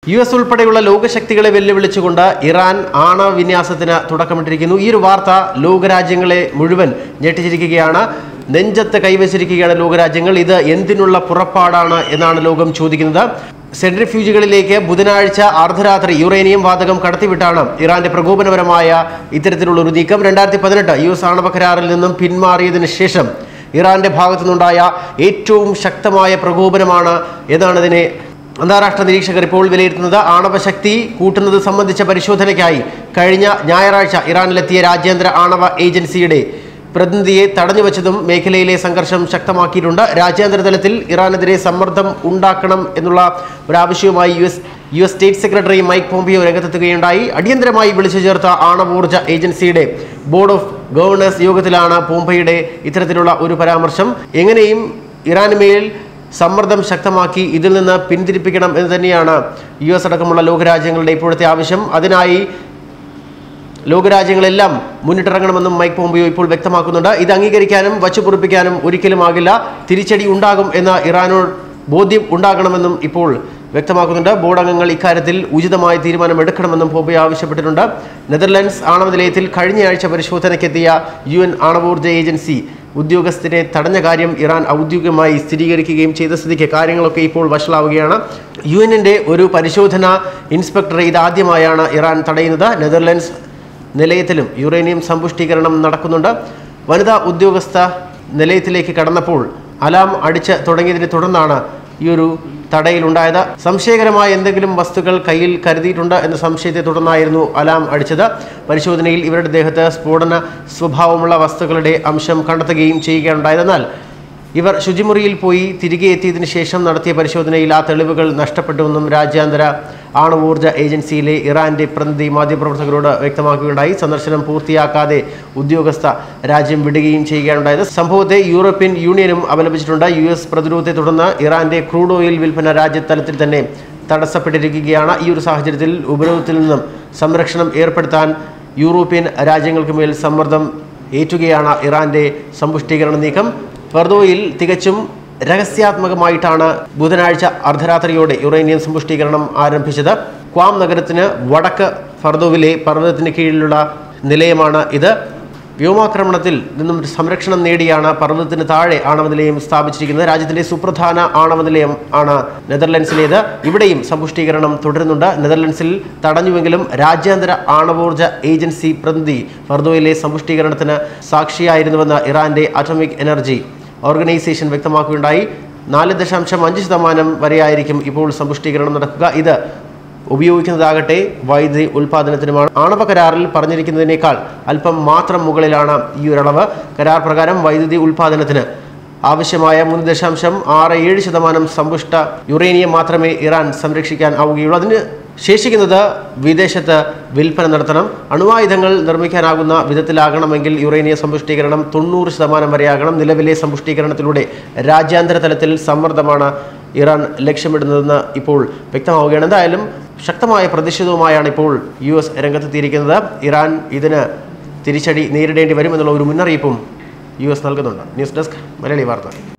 U S ഉൾപ്പെടെയുള്ള ലോകശക്തികളെ വെല്ലുവിളിച്ചുകൊണ്ട് Iran ആണവ വിന്യാസത്തിന് തുടക്കമിട്ടിരിക്കുന്നു ഈ ഒരു വാർത്ത ലോകരാജ്യങ്ങളെ മുഴുവൻ ഞെട്ടിച്ചിരിക്കുകയാണ് നെഞ്ചത്ത് കൈവച്ചിരിക്കുകയാണ് ലോകരാജ്യങ്ങൾ ഇത് എന്തിനുള്ള പുറപ്പാടാണ് എന്നാണ് ലോകം ചോദിക്കുന്നത് സെൻട്രിഫ്യൂജുകളിലേക്ക് ബുധനാഴ്ച അർദ്ധരാത്രി യുറേനിയം വാതകം കടത്തിവിട്ടാണ് ഇറാന്റെ പ്രകോപനപരമായ ഇത്തരത്തിലുള്ള ഒരു നീക്കം രണ്ടായിരത്തി പതിനെട്ട് യു എസ് ആണവ കരാറിൽ നിന്നും പിന്മാറിയതിനു ശേഷം ഇറാന്റെ ഭാഗത്തു നിന്നുണ്ടായ ഏറ്റവും ശക്തമായ പ്രകോപനമാണ് എന്നാണ് ഇതിനെ അന്താരാഷ്ട്ര നിരീക്ഷകർ ഇപ്പോൾ വിലയിരുത്തുന്നത് ആണവശക്തി കൂട്ടുന്നത് സംബന്ധിച്ച പരിശോധനയ്ക്കായി കഴിഞ്ഞ ഞായറാഴ്ച ഇറാനിലെത്തിയ രാജ്യാന്തര ആണവ ഏജൻസിയുടെ പ്രതിനിധിയെ തടഞ്ഞു വെച്ചതും മേഖലയിലെ സംഘർഷം ശക്തമാക്കിയിട്ടുണ്ട് രാജ്യാന്തര തലത്തിൽ ഇറാനെതിരെ സമ്മർദ്ദം ഉണ്ടാക്കണം എന്നുള്ള ഒരു ആവശ്യവുമായി U S U S state secretary Mike Pompeo രംഗത്തെത്തുകയുണ്ടായി അടിയന്തരമായി വിളിച്ചു ചേർത്ത ആണവോർജ ഏജൻസിയുടെ ബോർഡ് ഓഫ് ഗവർണേഴ്സ് യോഗത്തിലാണ് പോംപയുടെ ഇത്തരത്തിലുള്ള ഒരു പരാമർശം എങ്ങനെയും ഇറാനുമേൽ സമ്മർദ്ദം ശക്തമാക്കി ഇതിൽ നിന്ന് പിന്തിരിപ്പിക്കണം എന്ന് തന്നെയാണ് യു എസ് അടക്കമുള്ള ലോകരാജ്യങ്ങളുടെ ഇപ്പോഴത്തെ ആവശ്യം അതിനായി ലോകരാജ്യങ്ങളെല്ലാം മുന്നിട്ടിറങ്ങണമെന്നും മൈക്ക് പോംപിയോ ഇപ്പോൾ വ്യക്തമാക്കുന്നുണ്ട് ഇത് അംഗീകരിക്കാനും വച്ചുപൊറിപ്പിക്കാനും ഒരിക്കലും ആകില്ല തിരിച്ചടി ഉണ്ടാകും എന്ന ഇറാനോട് ബോധ്യം ഉണ്ടാകണമെന്നും ഇപ്പോൾ വ്യക്തമാക്കുന്നുണ്ട് ബോർഡ് അംഗങ്ങൾ ഇക്കാര്യത്തിൽ ഉചിതമായ തീരുമാനം എടുക്കണമെന്നും പോംപിയോ ആവശ്യപ്പെട്ടിട്ടുണ്ട് നെതർലൻഡ്സ് ആണവ നിലയത്തിൽ കഴിഞ്ഞയാഴ്ച പരിശോധനയ്ക്കെത്തിയ യു എൻ ആണവോർജ ഏജൻസി ഉദ്യോഗസ്ഥരെ തടഞ്ഞ കാര്യം ഇറാൻ ഔദ്യോഗികമായി സ്ഥിരീകരിക്കുകയും ചെയ്ത സ്ഥിതിക്ക് കാര്യങ്ങളൊക്കെ ഇപ്പോൾ വഷളാവുകയാണ് യു എന്നിൻ്റെ ഒരു പരിശോധന ഇൻസ്പെക്ടറെ ഇതാദ്യമായാണ് ഇറാൻ തടയുന്നത് നെതർലൻഡ്സ് നിലയത്തിലും യുറേനിയം സമ്പുഷ്ടീകരണം നടക്കുന്നുണ്ട് വനിതാ ഉദ്യോഗസ്ഥ നിലയത്തിലേക്ക് കടന്നപ്പോൾ അലാം അടിച്ച് തുടങ്ങിയതിനെ തുടർന്നാണ് ഈ ഒരു തടയിലുണ്ടായത് സംശയകരമായ എന്തെങ്കിലും വസ്തുക്കൾ കയ്യിൽ കരുതിയിട്ടുണ്ട് എന്ന സംശയത്തെ തുടർന്നായിരുന്നു അലാം അടിച്ചത് പരിശോധനയിൽ ഇവരുടെ ദേഹത്ത് സ്ഫോടന സ്വഭാവമുള്ള വസ്തുക്കളുടെ അംശം കണ്ടെത്തുകയും ചെയ്യുകയുണ്ടായത് എന്നാൽ ഇവർ ശുചിമുറിയിൽ പോയി തിരികെ എത്തിയതിനു ശേഷം നടത്തിയ പരിശോധനയിൽ ആ തെളിവുകൾ നഷ്ടപ്പെട്ടുവെന്നും രാജ്യാന്തര ആണവോർജ ഏജൻസിയിലെ ഇറാന്റെ പ്രതിനിധി മാധ്യമപ്രവർത്തകരോട് വ്യക്തമാക്കുകയുണ്ടായി സന്ദർശനം പൂർത്തിയാക്കാതെ ഉദ്യോഗസ്ഥ രാജ്യം വിടുകയും ചെയ്യുകയുണ്ടായത് സംഭവത്തെ യൂറോപ്യൻ യൂണിയനും അപലപിച്ചിട്ടുണ്ട് യു എസ് പ്രതിരോധത്തെ തുടർന്ന് ഇറാന്റെ ക്രൂഡ് ഓയിൽ വിൽപ്പന രാജ്യതലത്തിൽ തന്നെ തടസ്സപ്പെട്ടിരിക്കുകയാണ് ഈ ഒരു സാഹചര്യത്തിൽ ഉപരോധത്തിൽ നിന്നും സംരക്ഷണം ഏർപ്പെടുത്താൻ യൂറോപ്യൻ രാജ്യങ്ങൾക്ക് മേൽ സമ്മർദ്ദം ഏറ്റുകയാണ് ഇറാന്റെ സമ്പുഷ്ടീകരണ നീക്കം ഫർദോയിൽ തികച്ചും രഹസ്യാത്മകമായിട്ടാണ് ബുധനാഴ്ച അർദ്ധരാത്രിയോടെ യുറേനിയം സമ്പുഷ്ടീകരണം ആരംഭിച്ചത് ക്വാം നഗരത്തിന് വടക്ക് ഫർദോവിലെ പർവ്വതത്തിന് കീഴിലുള്ള നിലയമാണ് ഇത് വ്യോമാക്രമണത്തിൽ നിന്നും സംരക്ഷണം നേടിയാണ് പർവ്വതത്തിന് താഴെ ആണവ നിലയം സ്ഥാപിച്ചിരിക്കുന്നത് രാജ്യത്തിലെ സുപ്രധാന ആണവ നിലയം ആണ് നെതർലൻഡ്സിലേത് ഇവിടെയും സമ്പുഷ്ടീകരണം തുടരുന്നുണ്ട് നെതർലൻഡ്സിൽ തടഞ്ഞുവെങ്കിലും രാജ്യാന്തര ആണവോർജ ഏജൻസി പ്രതിനിധി ഫർദോയിലെ സമ്പുഷ്ടീകരണത്തിന് സാക്ഷിയായിരുന്നുവെന്ന് ഇറാന്റെ അറ്റോമിക് എനർജി ഓർഗനൈസേഷൻ വ്യക്തമാക്കുകയുണ്ടായി നാല് ദശാംശം അഞ്ച് ശതമാനം വരെയായിരിക്കും ഇപ്പോൾ സമ്പുഷ്ടീകരണം നടക്കുക ഇത് ഉപയോഗിക്കുന്നതാകട്ടെ വൈദ്യുതി ഉൽപാദനത്തിനുമാണ് ആണവ കരാറിൽ പറഞ്ഞിരിക്കുന്നതിനേക്കാൾ അല്പം മാത്രം മുകളിലാണ് ഈ ഒരളവ് കരാർ പ്രകാരം വൈദ്യുതി ഉൽപാദനത്തിന് ആവശ്യമായ മൂന്ന് ദശാംശം ആറ് ഏഴ് ശതമാനം സമ്പുഷ്ട യുറേനിയം മാത്രമേ ഇറാൻ സംരക്ഷിക്കാൻ ആവുകയുള്ളൂ അതിന് ശേഷിക്കുന്നത് വിദേശത്ത് വിൽപ്പന നടത്തണം അണുവായുധങ്ങൾ നിർമ്മിക്കാനാകുന്ന വിധത്തിലാകണമെങ്കിൽ യുറേനിയ സമ്പുഷ്ടീകരണം തൊണ്ണൂറ് ശതമാനം വരെയാകണം നിലവിലെ സമ്പുഷ്ടീകരണത്തിലൂടെ രാജ്യാന്തര തലത്തിൽ സമ്മർദ്ദമാണ് ഇറാൻ ലക്ഷ്യമിടുന്നതെന്ന് ഇപ്പോൾ വ്യക്തമാവുകയാണ് എന്തായാലും ശക്തമായ പ്രതിഷേധവുമായാണ് ഇപ്പോൾ യു എസ് രംഗത്തെത്തിയിരിക്കുന്നത് ഇറാൻ ഇതിന് തിരിച്ചടി നേരിടേണ്ടി വരുമെന്നുള്ള ഒരു മുന്നറിയിപ്പും യു എസ് നൽകുന്നുണ്ട് ന്യൂസ് ഡെസ്ക് മലയാളി വാർത്ത